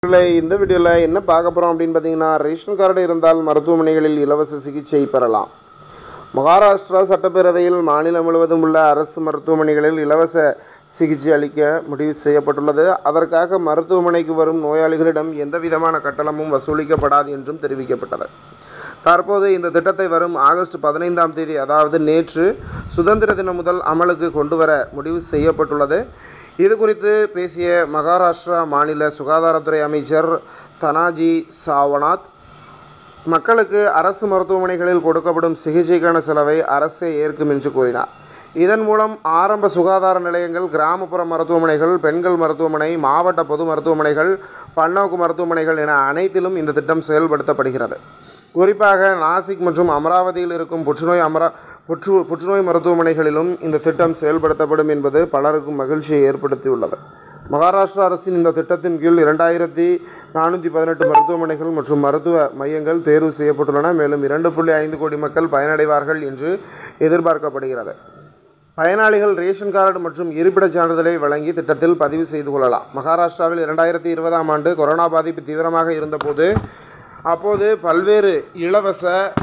இல்லை, இந்த வீடியோவில் என்ன பார்க்க போகிறோம் அப்படின்னு பார்த்தீங்கன்னா ரேஷன் கார்டு இருந்தால் மருத்துவமனைகளில் இலவச சிகிச்சை பெறலாம் மகாராஷ்டிரா சட்டப்பேரவையில் மாநிலம் முழுவதும் உள்ள அரசு மருத்துவமனைகளில் இலவச சிகிச்சை அளிக்க முடிவு செய்யப்பட்டுள்ளது அதற்காக மருத்துவமனைக்கு வரும் நோயாளிகளிடம் எந்த விதமான கட்டணமும் வசூலிக்கப்படாது என்றும் தெரிவிக்கப்பட்டது தற்போது இந்த திட்டத்தை வரும் ஆகஸ்ட் பதினைந்தாம் தேதி அதாவது நேற்று சுதந்திர தினம் முதல் அமலுக்கு கொண்டு வர முடிவு செய்யப்பட்டுள்ளது இது குறித்து பேசிய மகாராஷ்டிரா மாநில சுகாதாரத்துறை அமைச்சர் தனாஜி சாவநாத் மக்களுக்கு அரசு மருத்துவமனைகளில் கொடுக்கப்படும் சிகிச்சைக்கான செலவை அரசே ஏற்கும் என்று கூறினார் இதன் மூலம் ஆரம்ப சுகாதார நிலையங்கள் கிராமப்புற மருத்துவமனைகள் பெண்கள் மருத்துவமனை மாவட்ட பொது மருத்துவமனைகள் பன்னோக்கு மருத்துவமனைகள் என அனைத்திலும் இந்த திட்டம் செயல்படுத்தப்படுகிறது குறிப்பாக நாசிக் மற்றும் அமராவதியில் இருக்கும் புற்றுநோய் அமரா புற்று புற்றுநோய் மருத்துவமனைகளிலும் இந்த திட்டம் செயல்படுத்தப்படும் என்பது பலருக்கும் மகிழ்ச்சியை ஏற்படுத்தியுள்ளது மகாராஷ்டிரா அரசின் இந்த திட்டத்தின் கீழ் இரண்டாயிரத்தி நானூற்றி பதினெட்டு மருத்துவமனைகள் மற்றும் மருத்துவ மையங்கள் தேர்வு செய்யப்பட்டுள்ளன மேலும் இரண்டு புள்ளி ஐந்து கோடி மக்கள் பயனடைவார்கள் என்று எதிர்பார்க்கப்படுகிறது பயனாளிகள் ரேஷன் கார்டு மற்றும் இருப்பிடச் சான்றிதழை வழங்கி திட்டத்தில் பதிவு செய்து கொள்ளலாம் மகாராஷ்டிராவில் இரண்டாயிரத்தி இருபதாம் ஆண்டு கொரோனா பாதிப்பு தீவிரமாக இருந்தபோது அப்போது பல்வேறு இலவச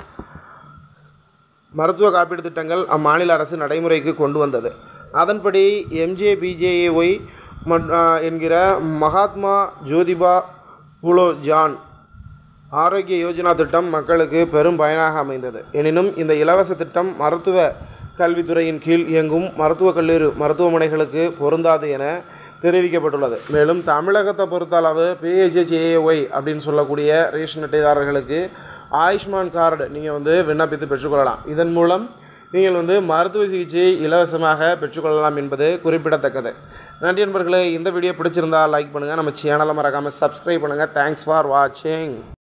மருத்துவ காப்பீடு திட்டங்கள் அம்மாநில அரசு நடைமுறைக்கு கொண்டு வந்தது அதன்படி எம்ஜே பிஜேஏஒய் என்கிற மகாத்மா ஜோதிபா புலோ ஜான் ஆரோக்கிய யோஜனா திட்டம் மக்களுக்கு பெரும் பயனாக அமைந்தது எனினும் இந்த இலவச திட்டம் மருத்துவ கல்வித்துறையின் கீழ் இயங்கும் மருத்துவக் கல்லூரி மருத்துவமனைகளுக்கு பொருந்தாது என தெரிவிக்கப்பட்டுள்ளது மேலும் தமிழகத்தை பொறுத்தளவு பிஹெச்ஹெச்ஏஒய் அப்படின்னு சொல்லக்கூடிய ரேஷன் அட்டைதாரர்களுக்கு ஆயுஷ்மான் கார்டு நீங்கள் வந்து விண்ணப்பித்து பெற்றுக்கொள்ளலாம் இதன் மூலம் நீங்கள் வந்து மருத்துவ சிகிச்சை இலவசமாக பெற்றுக்கொள்ளலாம் என்பது குறிப்பிடத்தக்கது நன்றி நண்பர்களே இந்த வீடியோ பிடிச்சிருந்தா லைக் பண்ணுங்கள் நம்ம சேனலை மறக்காமல் சப்ஸ்கிரைப் பண்ணுங்கள் தேங்க்ஸ் ஃபார் வாட்சிங்